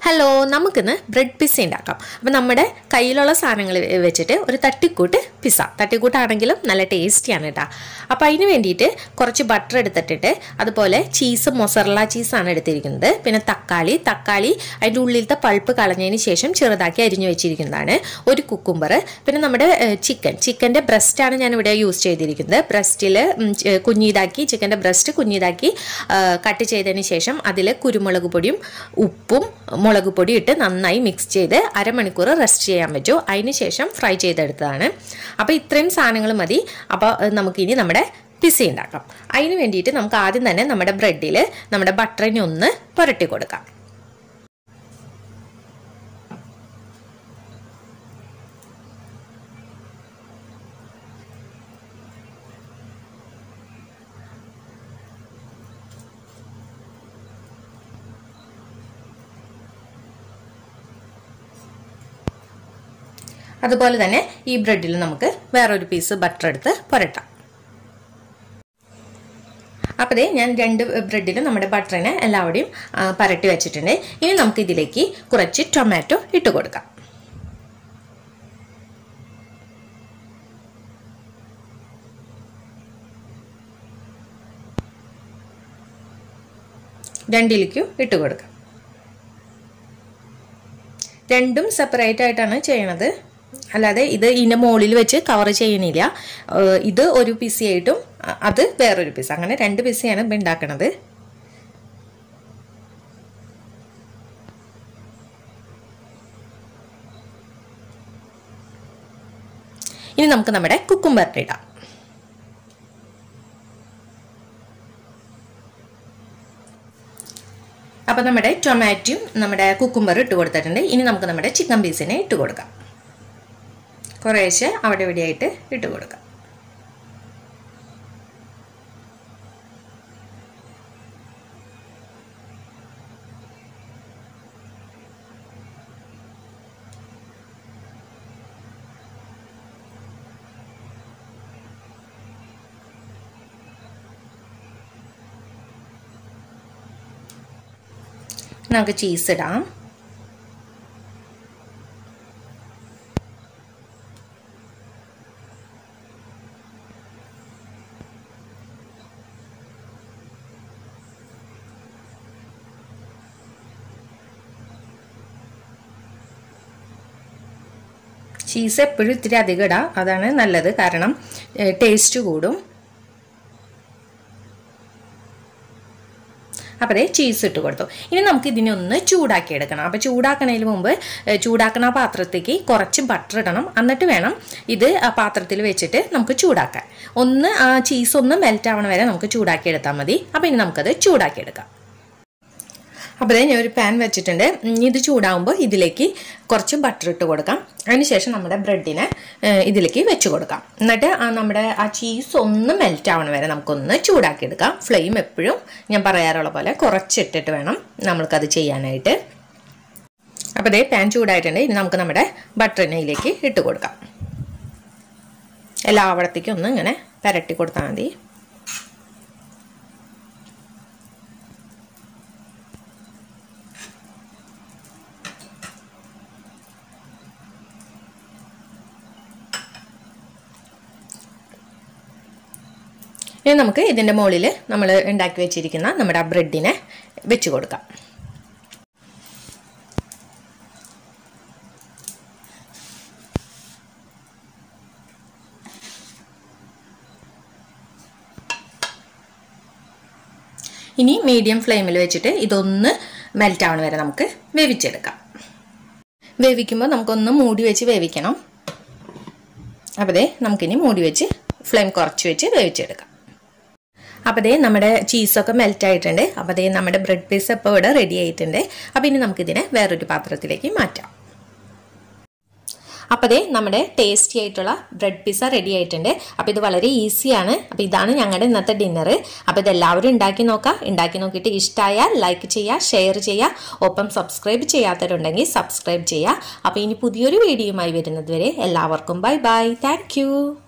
hello നമുക്കിന്ന് bread pizza ഉണ്ടാക്കാം അപ്പം നമ്മുടെ കയ്യിലുള്ള സാധനങ്ങൾ വെച്ചിട്ട് ഒരു തട്ടിക്കൂട്ട് പിസ്സ തട്ടിക്കൂട്ടാണെങ്കിലും നല്ല ടേസ്റ്റിയാണ് കേട്ടോ അപ്പോൾ അതിന് വേണ്ടിയിട്ട് കുറച്ച് ബട്ടർ എടുത്തിട്ടിട്ട് അതുപോലെ ചീസ് മൊസറല ചീസാണ് എടുത്തിരിക്കുന്നത് പിന്നെ തക്കാളി തക്കാളി അതിൻ്റെ ഉള്ളിലത്തെ പൾപ്പ് കളഞ്ഞതിന് ശേഷം ചെറുതാക്കി അരിഞ്ഞു വെച്ചിരിക്കുന്നതാണ് ഒരു കുക്കുംബർ പിന്നെ നമ്മുടെ ചിക്കൻ ചിക്കൻ്റെ ബ്രസ്റ്റാണ് ഞാൻ ഇവിടെ യൂസ് ചെയ്തിരിക്കുന്നത് ബ്രസ്റ്റിൽ കുഞ്ഞിതാക്കി ചിക്കൻ്റെ ബ്രസ്റ്റ് കുഞ്ഞിതാക്കി കട്ട് ചെയ്തതിന് ശേഷം അതിൽ കുരുമുളക് പൊടിയും ഉപ്പും മുളക് പൊടി ഇട്ട് നന്നായി മിക്സ് ചെയ്ത് അരമണിക്കൂർ റെസ്റ്റ് ചെയ്യാൻ പറ്റൂ അതിന് ശേഷം ഫ്രൈ ചെയ്തെടുത്തതാണ് അപ്പോൾ ഇത്രയും സാധനങ്ങൾ മതി അപ്പോൾ നമുക്കിനി നമ്മുടെ പിസ ഉണ്ടാക്കാം അതിന് വേണ്ടിയിട്ട് നമുക്ക് ആദ്യം തന്നെ നമ്മുടെ ബ്രെഡിൽ നമ്മുടെ ബട്ടറിനെ ഒന്ന് പുരട്ടി കൊടുക്കാം അതുപോലെ തന്നെ ഈ ബ്രെഡിൽ നമുക്ക് വേറൊരു പീസ് ബട്ടർ എടുത്ത് പുരട്ടാം അപ്പോൾ ഞാൻ രണ്ട് ബ്രെഡിലും നമ്മുടെ ബട്ടറിനെ എല്ലാവരുടെയും പരട്ടി വെച്ചിട്ടുണ്ട് ഇനി നമുക്ക് ഇതിലേക്ക് കുറച്ച് ടൊമാറ്റോ ഇട്ട് കൊടുക്കാം രണ്ടിലേക്കും ഇട്ട് കൊടുക്കാം രണ്ടും സെപ്പറേറ്റ് ആയിട്ടാണ് ചെയ്യണത് അല്ലാതെ ഇത് ഇതിൻ്റെ മുകളിൽ വെച്ച് കവർ ചെയ്യണില്ല ഇത് ഒരു പിസി ആയിട്ടും അത് വേറൊരു പീസ് അങ്ങനെ രണ്ട് പിസയാണ് ഇപ്പം ഉണ്ടാക്കണത് ഇനി നമുക്ക് നമ്മുടെ കുക്കുംബറിൻ്റെ ഇടാം അപ്പോൾ നമ്മുടെ ടൊമാറ്റോയും നമ്മുടെ കുക്കുംബറും ഇട്ട് കൊടുത്തിട്ടുണ്ട് ഇനി നമുക്ക് നമ്മുടെ ചിക്കൻ പീസിനെ ഇട്ട് കൊടുക്കാം കുറേശ്ശെ അവിടെ ഇവിടെയായിട്ട് ഇട്ട് കൊടുക്കാം നമുക്ക് ചീസ് ഇടാം ചീസ് എപ്പോഴും ഇത്തിരി അധികം ഇടാം അതാണ് നല്ലത് കാരണം ടേസ്റ്റ് കൂടും അപ്പോൾ അതേ ചീസ് ഇട്ട് കൊടുത്തു ഇനി നമുക്ക് ഇതിനെ ഒന്ന് ചൂടാക്കി എടുക്കണം അപ്പോൾ ചൂടാക്കണതിന് മുമ്പ് ചൂടാക്കണ പാത്രത്തേക്ക് കുറച്ച് ബട്ടർ ഇടണം എന്നിട്ട് വേണം ഇത് ആ പാത്രത്തിൽ വെച്ചിട്ട് നമുക്ക് ചൂടാക്കാൻ ഒന്ന് ആ ചീസ് ഒന്ന് മെൽറ്റ് ആവണ വരെ നമുക്ക് ചൂടാക്കി എടുത്താൽ മതി അപ്പോൾ ഇനി നമുക്കത് ചൂടാക്കി എടുക്കാം അപ്പോൾ ഞാൻ ഒരു പാൻ വെച്ചിട്ടുണ്ട് ഇത് ചൂടാകുമ്പോൾ ഇതിലേക്ക് കുറച്ച് ബട്ടർ ഇട്ട് കൊടുക്കാം അതിനുശേഷം നമ്മുടെ ബ്രെഡിനെ ഇതിലേക്ക് വെച്ച് കൊടുക്കാം എന്നിട്ട് നമ്മുടെ ആ ചീസ് ഒന്ന് മെൽറ്റ് ആവണ വരെ നമുക്കൊന്ന് ചൂടാക്കി എടുക്കാം ഫ്ലെയിം എപ്പോഴും ഞാൻ പറയാറുള്ള പോലെ കുറച്ചിട്ടിട്ട് വേണം നമ്മൾക്കത് ചെയ്യാനായിട്ട് അപ്പോൾ ഇതേ പാൻ ചൂടായിട്ടുണ്ട് ഇനി നമുക്ക് നമ്മുടെ ബട്ടറിനെ ഇതിലേക്ക് ഇട്ട് കൊടുക്കാം എല്ലാവിടത്തേക്കും ഒന്ന് ഇങ്ങനെ പരട്ടി കൊടുത്താൽ മതി ഇനി നമുക്ക് ഇതിൻ്റെ മുകളിൽ നമ്മൾ ഉണ്ടാക്കി വെച്ചിരിക്കുന്ന നമ്മുടെ ആ ബ്രെഡിനെ വെച്ച് കൊടുക്കാം ഇനി മീഡിയം ഫ്ലെയിമിൽ വെച്ചിട്ട് ഇതൊന്ന് മെൽറ്റ് ആവണ വരെ നമുക്ക് വേവിച്ചെടുക്കാം വേവിക്കുമ്പോൾ നമുക്കൊന്ന് മൂടി വെച്ച് വേവിക്കണം അപ്പോൾ ദേ നമുക്കിനി മൂടി വെച്ച് ഫ്ലെയിം കുറച്ച് വെച്ച് വേവിച്ചെടുക്കാം അപ്പോൾ ദേ നമ്മുടെ ചീസൊക്കെ മെൽറ്റ് ആയിട്ടുണ്ട് അപ്പോൾ ദേ നമ്മുടെ ബ്രെഡ് പീസ് ഇപ്പോൾ ഇവിടെ റെഡി ആയിട്ടുണ്ട് അപ്പോൾ ഇനി നമുക്കിതിനെ വേറൊരു പാത്രത്തിലേക്ക് മാറ്റാം അപ്പോൾ ദേ നമ്മുടെ ടേസ്റ്റി ആയിട്ടുള്ള ബ്രെഡ് പിസ്സ റെഡി ആയിട്ടുണ്ട് അപ്പോൾ ഇത് വളരെ ഈസിയാണ് അപ്പോൾ ഇതാണ് ഞങ്ങളുടെ ഇന്നത്തെ ഡിന്നർ അപ്പോൾ ഇതെല്ലാവരും ഉണ്ടാക്കി നോക്കുക ഉണ്ടാക്കി നോക്കിയിട്ട് ഇഷ്ടമായാൽ ലൈക്ക് ചെയ്യുക ഷെയർ ചെയ്യുക ഒപ്പം സബ്സ്ക്രൈബ് ചെയ്യാത്തവരുണ്ടെങ്കിൽ സബ്സ്ക്രൈബ് ചെയ്യുക അപ്പോൾ ഇനി പുതിയൊരു വീഡിയോയുമായി വരുന്നത് വരെ എല്ലാവർക്കും ബൈ ബൈ താങ്ക്